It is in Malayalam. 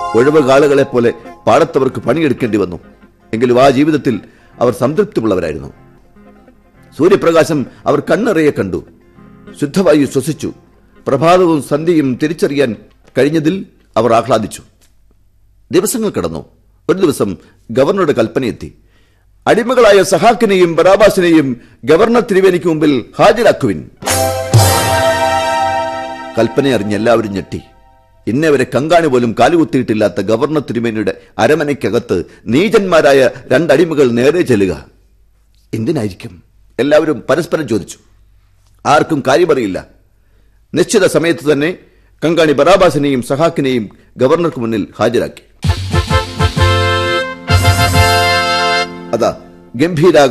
ഒഴിവ് കാളുകളെ പോലെ പാടത്തവർക്ക് പണിയെടുക്കേണ്ടി വന്നു എങ്കിലും ആ ജീവിതത്തിൽ അവർ സംതൃപ്തിയുള്ളവരായിരുന്നു സൂര്യപ്രകാശം അവർ കണ്ണിറയെ കണ്ടു ശുദ്ധവായു ശ്വസിച്ചു പ്രഭാതവും സന്ധ്യയും തിരിച്ചറിയാൻ കഴിഞ്ഞതിൽ അവർ ആഹ്ലാദിച്ചു ദിവസങ്ങൾ കടന്നു ഒരു ദിവസം ഗവർണറുടെ കൽപ്പനയെത്തി അടിമകളായ സഹാക്കിനെയും ബറാബാസിനെയും ഗവർണർ തിരുവേനിക്ക് മുമ്പിൽ ഹാജരാക്കുവിൻ കൽപ്പന അറിഞ്ഞ് എല്ലാവരും ഞെട്ടി ഇന്നേ വരെ കങ്കാണി പോലും കാലുകുത്തിയിട്ടില്ലാത്ത ഗവർണർ തിരുമേനിയുടെ അരമനയ്ക്കകത്ത് നീചന്മാരായ രണ്ടടിമകൾ നേരെ ചെല്ലുക എന്തിനായിരിക്കും എല്ലാവരും പരസ്പരം ചോദിച്ചു ആർക്കും കാര്യമറിയില്ല നിശ്ചിത സമയത്ത് തന്നെ കങ്കാണി ബറാബാസിനെയും സഹാക്കിനെയും ഗവർണർക്ക് മുന്നിൽ ഹാജരാക്കി അതാ ഗംഭീര